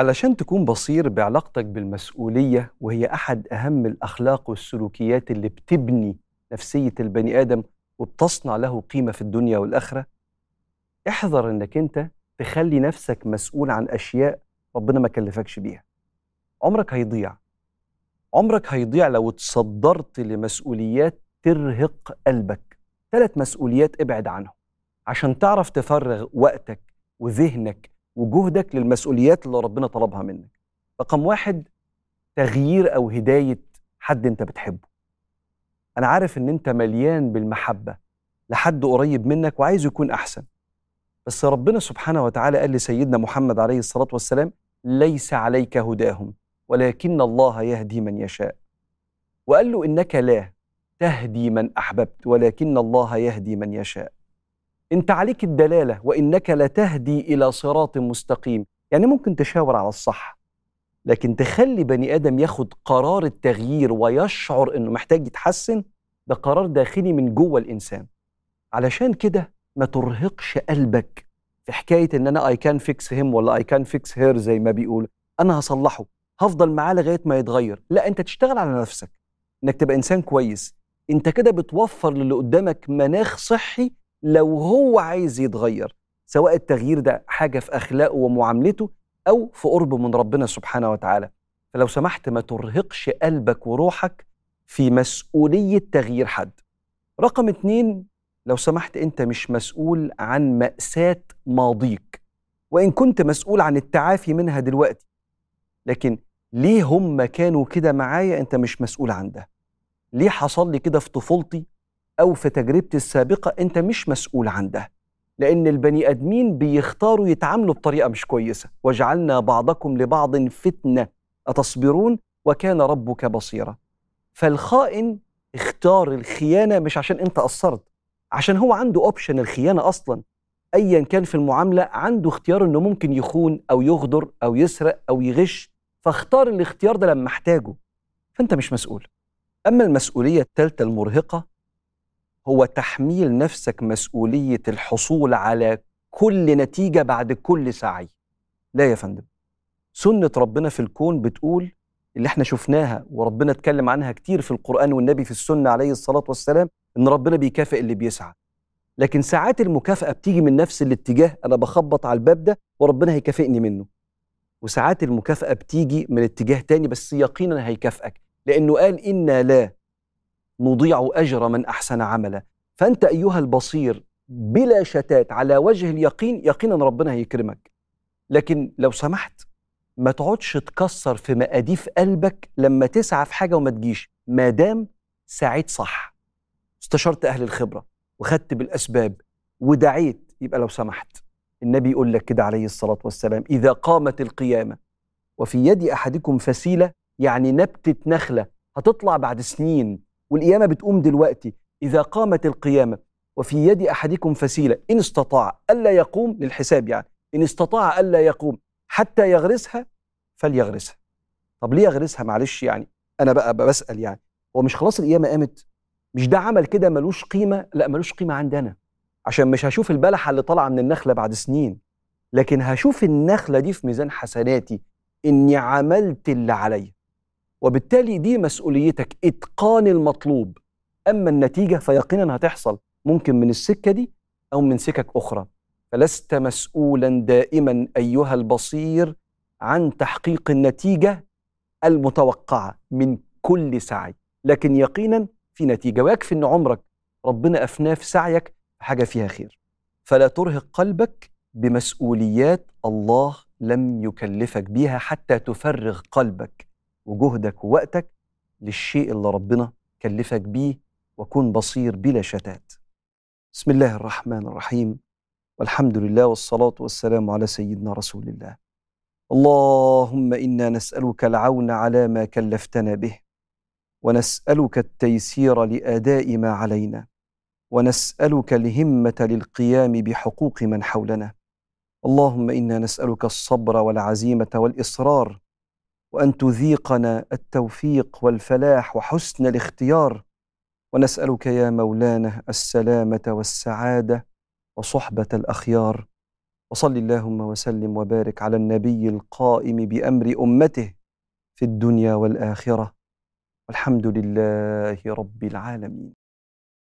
علشان تكون بصير بعلاقتك بالمسؤولية وهي أحد أهم الأخلاق والسلوكيات اللي بتبني نفسية البني آدم وبتصنع له قيمة في الدنيا والآخرة احذر إنك أنت تخلي نفسك مسؤول عن أشياء ربنا ما كلفكش بيها عمرك هيضيع عمرك هيضيع لو اتصدرت لمسؤوليات ترهق قلبك ثلاث مسؤوليات ابعد عنهم عشان تعرف تفرغ وقتك وذهنك وجهدك للمسؤوليات اللي ربنا طلبها منك رقم واحد تغيير او هدايه حد انت بتحبه انا عارف ان انت مليان بالمحبه لحد قريب منك وعايز يكون احسن بس ربنا سبحانه وتعالى قال لسيدنا محمد عليه الصلاه والسلام ليس عليك هداهم ولكن الله يهدي من يشاء وقال له انك لا تهدي من احببت ولكن الله يهدي من يشاء انت عليك الدلاله وانك لتهدي الى صراط مستقيم يعني ممكن تشاور على الصح لكن تخلي بني ادم ياخد قرار التغيير ويشعر انه محتاج يتحسن ده قرار داخلي من جوه الانسان علشان كده ما ترهقش قلبك في حكايه ان انا اي كان فيكس هيم ولا اي كان فيكس هير زي ما بيقولوا انا هصلحه هفضل معاه لغايه ما يتغير لا انت تشتغل على نفسك انك تبقى انسان كويس انت كده بتوفر للي قدامك مناخ صحي لو هو عايز يتغير سواء التغيير ده حاجه في اخلاقه ومعاملته او في قرب من ربنا سبحانه وتعالى فلو سمحت ما ترهقش قلبك وروحك في مسؤوليه تغيير حد رقم اتنين لو سمحت انت مش مسؤول عن ماساه ماضيك وان كنت مسؤول عن التعافي منها دلوقتي لكن ليه هم كانوا كده معايا انت مش مسؤول عن ده ليه حصل لي كده في طفولتي او في تجربتي السابقه انت مش مسؤول عن ده لان البني ادمين بيختاروا يتعاملوا بطريقه مش كويسه وجعلنا بعضكم لبعض فتنه اتصبرون وكان ربك بصيرا فالخائن اختار الخيانه مش عشان انت قصرت عشان هو عنده اوبشن الخيانه اصلا ايا كان في المعامله عنده اختيار انه ممكن يخون او يغدر او يسرق او يغش فاختار الاختيار ده لما احتاجه فانت مش مسؤول اما المسؤوليه الثالثه المرهقه هو تحميل نفسك مسؤوليه الحصول على كل نتيجه بعد كل سعي لا يا فندم سنه ربنا في الكون بتقول اللي احنا شفناها وربنا اتكلم عنها كتير في القران والنبي في السنه عليه الصلاه والسلام ان ربنا بيكافئ اللي بيسعى لكن ساعات المكافاه بتيجي من نفس الاتجاه انا بخبط على الباب ده وربنا هيكافئني منه وساعات المكافاه بتيجي من اتجاه تاني بس يقينا هيكافئك لانه قال انا لا نضيع اجر من احسن عملا فانت ايها البصير بلا شتات على وجه اليقين يقينا ربنا هيكرمك لكن لو سمحت ما تقعدش تكسر في مقاديف قلبك لما تسعى في حاجه وما تجيش ما دام سعيت صح استشرت اهل الخبره وخدت بالاسباب ودعيت يبقى لو سمحت النبي يقول لك كده عليه الصلاه والسلام اذا قامت القيامه وفي يد احدكم فسيله يعني نبته نخله هتطلع بعد سنين والقيامه بتقوم دلوقتي اذا قامت القيامه وفي يد احدكم فسيله ان استطاع الا يقوم للحساب يعني ان استطاع الا يقوم حتى يغرسها فليغرسها طب ليه يغرسها معلش يعني انا بقى بسال يعني هو مش خلاص القيامه قامت مش ده عمل كده ملوش قيمه لا ملوش قيمه عندنا عشان مش هشوف البلحه اللي طالعه من النخله بعد سنين لكن هشوف النخله دي في ميزان حسناتي اني عملت اللي عليا وبالتالي دي مسؤوليتك اتقان المطلوب اما النتيجه فيقينا هتحصل ممكن من السكه دي او من سكك اخرى فلست مسؤولا دائما ايها البصير عن تحقيق النتيجه المتوقعه من كل سعي لكن يقينا في نتيجه ويكفي ان عمرك ربنا افناه في سعيك حاجه فيها خير فلا ترهق قلبك بمسؤوليات الله لم يكلفك بيها حتى تفرغ قلبك وجهدك ووقتك للشيء اللي ربنا كلفك بيه وكن بصير بلا شتات بسم الله الرحمن الرحيم والحمد لله والصلاة والسلام على سيدنا رسول الله اللهم إنا نسألك العون على ما كلفتنا به ونسألك التيسير لأداء ما علينا ونسألك الهمة للقيام بحقوق من حولنا اللهم إنا نسألك الصبر والعزيمة والإصرار وأن تذيقنا التوفيق والفلاح وحسن الاختيار ونسألك يا مولانا السلامة والسعادة وصحبة الأخيار وصل اللهم وسلم وبارك على النبي القائم بامر امته في الدنيا والاخره والحمد لله رب العالمين